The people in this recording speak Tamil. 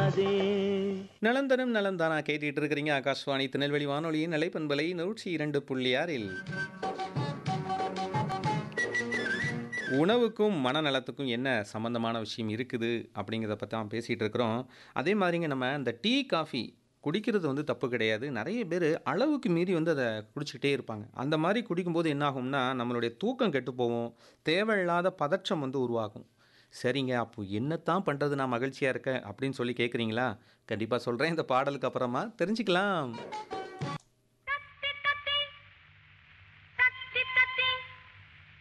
விடாதே நலந்தனம் நலந்தானா கேட்டுட்டு இருக்கிறீங்க ஆகாஷ்வாணி திருநெல்வேலி வானொலியின் நிலைப்பண்பலை நூற்றி இரண்டு புள்ளி ஆறில் உணவுக்கும் மனநலத்துக்கும் என்ன சம்மந்தமான விஷயம் இருக்குது அப்படிங்கிறத பற்றி தான் பேசிகிட்டு இருக்கிறோம் அதே மாதிரிங்க நம்ம இந்த டீ காஃபி குடிக்கிறது வந்து தப்பு கிடையாது நிறைய பேர் அளவுக்கு மீறி வந்து அதை குடிச்சிக்கிட்டே இருப்பாங்க அந்த மாதிரி குடிக்கும்போது என்ன ஆகும்னா நம்மளுடைய தூக்கம் கெட்டு போகும் தேவையில்லாத பதற்றம் வந்து உருவாகும் சரிங்க அப்போ என்னத்தான் பண்ணுறது நான் மகிழ்ச்சியாக இருக்கேன் அப்படின்னு சொல்லி கேட்குறீங்களா கண்டிப்பாக சொல்கிறேன் இந்த பாடலுக்கு அப்புறமா தெரிஞ்சுக்கலாம்